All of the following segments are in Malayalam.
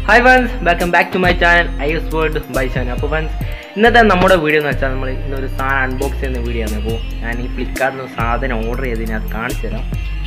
Hi friends welcome back to my channel I S world by channel അപ്പോൾ ഫ്രണ്ട്സ് ഇന്നത്തെ നമ്മുടെ വീഡിയോ എന്ന് വെച്ചാൽ നമ്മൾ ഇന്നൊരു സാധനം അൺബോക്സ് ചെയ്യുന്ന വീഡിയോ ആണ് അപ്പോൾ ഞാൻ ഈ ഫ്ലിപ്കാർട്ടിൽ നിന്ന് സാധനം ഓർഡർ ചെയ്ത് ഞാൻ കാണിച്ചു തരാം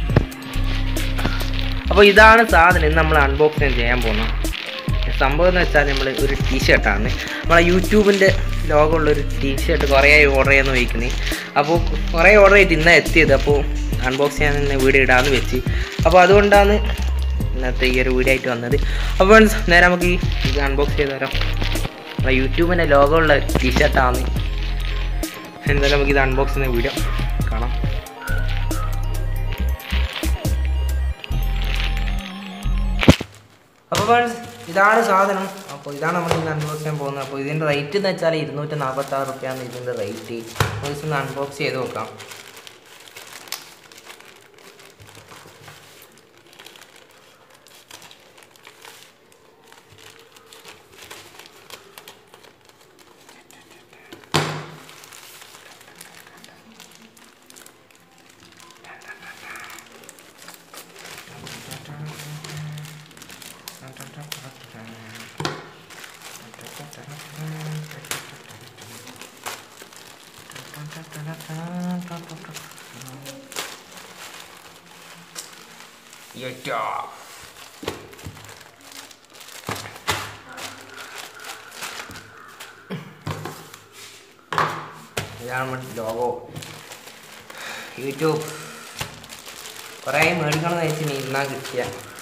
അപ്പോൾ ഇതാണ് സാധനം ഇന്ന് നമ്മൾ അൺബോക്സിങ് ചെയ്യാൻ പോകുന്നത് സംഭവം എന്ന് വെച്ചാൽ നമ്മൾ ഒരു ടീഷർട്ടാണ് നമ്മളെ യൂട്യൂബിൻ്റെ ലോകമുള്ള ഒരു ടീഷർട്ട് കുറേ ആയി ഓർഡർ ചെയ്യാൻ വയ്ക്കുന്നത് അപ്പോൾ കുറേ ഓർഡർ ചെയ്തിട്ട് ഇന്നാണ് എത്തിയത് അപ്പോൾ അൺബോക്സ് ചെയ്യാൻ തന്നെ വീഡിയോ ഇടാമെന്ന് വെച്ച് അപ്പോൾ അതുകൊണ്ടാണ് ഇന്നത്തെ ഈ ഒരു വീഡിയോ ആയിട്ട് വന്നത് അപ്പോൾ ഫ്രണ്ട്സ് നേരെ നമുക്ക് ഈ ഇത് അൺബോക്സ് ചെയ്ത് തരാം നമ്മളെ യൂട്യൂബിൻ്റെ ലോകമുള്ള ടീഷർട്ടാണ് എന്തായാലും നമുക്ക് ഇത് അൺബോക്സ് ചെയ്യുന്ന വീഡിയോ കാണാം അപ്പോൾ ഫ്രണ്ട്സ് ഇതാണ് സാധനം അപ്പോൾ ഇതാണ് നമ്മൾ ഇന്ന് അൺബോക്സ് ചെയ്യാൻ പോകുന്നത് അപ്പോൾ ഇതിൻ്റെ റേറ്റ് എന്ന് വെച്ചാൽ ഇരുന്നൂറ്റി നാൽപ്പത്താറ് റുപ്യാണ് ഇതിൻ്റെ റേറ്റ് അപ്പോൾ ഇതൊന്ന് അൺബോക്സ് ചെയ്ത് നോക്കാം യൊറ്റാ. ഇതാണ് നമ്മുടെ ലോഗോ യൂട്യൂബ് കുറേ മേടിക്കണം വെച്ച് നീ ഇന്നാ കിട്ടിയ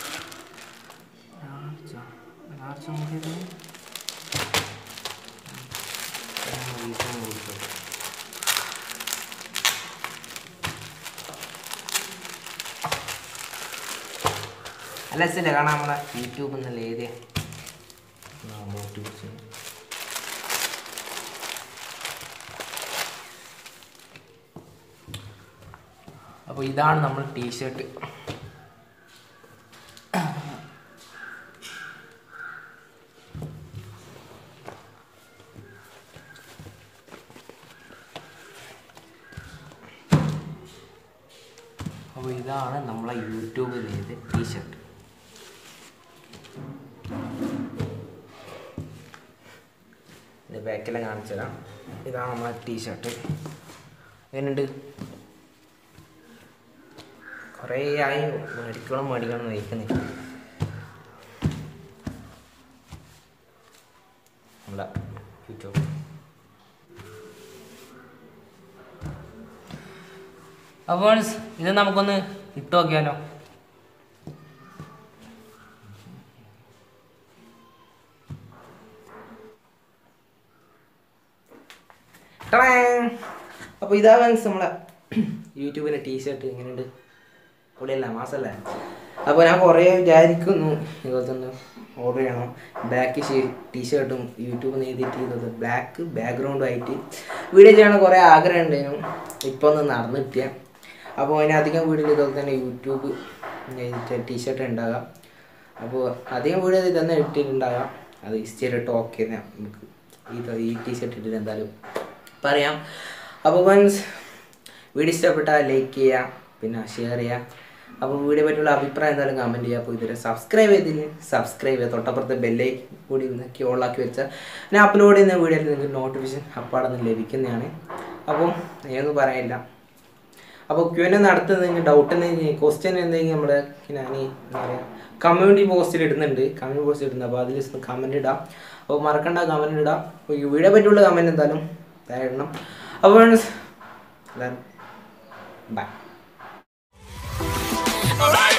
അല്ല രസമില്ല കാണാൻ നമ്മളെ യൂട്യൂബ് എന്നല്ല ഏത് മോട്ടിവേഷൻ അപ്പോൾ ഇതാണ് നമ്മൾ ടീഷർട്ട് അപ്പോൾ ഇതാണ് നമ്മളെ യൂട്യൂബിൽ ചെയ്ത് ടീഷർട്ട് ഇത് ബാക്കിലെ കാണിച്ചു തരാം ഇതാണ് നമ്മളെ ടീഷർട്ട് എങ്ങനെയുണ്ട് കുറേ ആയി മേടിക്കണം മേടിക്കണം വയ്ക്കുന്നേ നമ്മളെ യൂട്യൂബ് അപ്പോൾ ഇത് നമുക്കൊന്ന് ഇട്ട് നോക്കിയാലോ അപ്പോൾ ഇതാ മീൻസ് നമ്മളെ യൂട്യൂബിലെ ടീഷർട്ട് എങ്ങനെയുണ്ട് പൊളിയല്ല മാസല്ലേ അപ്പോൾ ഞാൻ കുറേ വിചാരിക്കുന്നു ഇതുപോലെ തന്നെ ഓർഡർ ചെയ്യണം ബ്ലാക്ക് ടീഷർട്ടും യൂട്യൂബിൽ നിന്ന് എഴുതിയിട്ട് ചെയ്തത് ബ്ലാക്ക് ബാക്ക്ഗ്രൗണ്ടും ആയിട്ട് വീഡിയോ ചെയ്യണം കുറേ ആഗ്രഹം ഉണ്ടായിരുന്നു ഇപ്പോൾ ഒന്ന് നടന്നു കിട്ടിയ അപ്പോൾ അതിനധികം വീഡിയോയിൽ ഇതുപോലെ തന്നെ യൂട്യൂബ് ടീഷർട്ട് ഉണ്ടാകാം അപ്പോൾ അധികം വീഡിയോ ഇത് തന്നെ ഇട്ടിട്ടുണ്ടാകാം അത് ഇസ്റ്റേറ്റ് ഓക്കെ നമുക്ക് ഈ ഈ ടീഷർട്ട് ഇട്ടിട്ട് എന്തായാലും പറയാം അപ്പോൾ മീൻസ് വീഡിയോ ഇഷ്ടപ്പെട്ടാൽ ലൈക്ക് ചെയ്യുക പിന്നെ ഷെയർ ചെയ്യുക അപ്പോൾ വീഡിയോ പറ്റിയുള്ള അഭിപ്രായം എന്തായാലും കമൻറ്റ് ചെയ്യുക അപ്പോൾ ഇതുവരെ സബ്സ്ക്രൈബ് ചെയ്തില്ല സബ്സ്ക്രൈബ് ചെയ്യുക തൊട്ടപ്പുറത്തെ ബെല്ലേക്ക് കൂടി നോക്കി ഓളാക്കി വെച്ചാൽ ഞാൻ അപ്ലോഡ് ചെയ്യുന്ന വീഡിയോയിൽ നിങ്ങൾക്ക് നോട്ടിഫിക്കേഷൻ അപ്പാടെ നിന്ന് ലഭിക്കുന്നതാണ് അപ്പം ഞാനൊന്നും പറയില്ല അപ്പോൾ ക്യു എൻ നടത്തുന്നത് ഡൗട്ട് എന്തെങ്കിലും ക്വസ്റ്റ്യൻ എന്തെങ്കിലും നമ്മുടെ ഞാൻ എന്താ പറയുക കമ്മ്യൂണിറ്റി പോസ്റ്റിൽ ഇടുന്നുണ്ട് കമ്മ്യൂണിറ്റി പോസ്റ്റിൽ ഇടുന്നത് അപ്പോൾ അതിൽ കമൻറ്റ് ഇടാം അപ്പോൾ മറക്കണ്ട കമൻറ്റ് ഇടാം അപ്പോൾ ഈ വീഡിയോ പറ്റിയുള്ള കമൻറ്റ് എന്തായാലും താഴെ ഇടണം അപ്പോൾ എല്ലാവരും ബൈ Alright.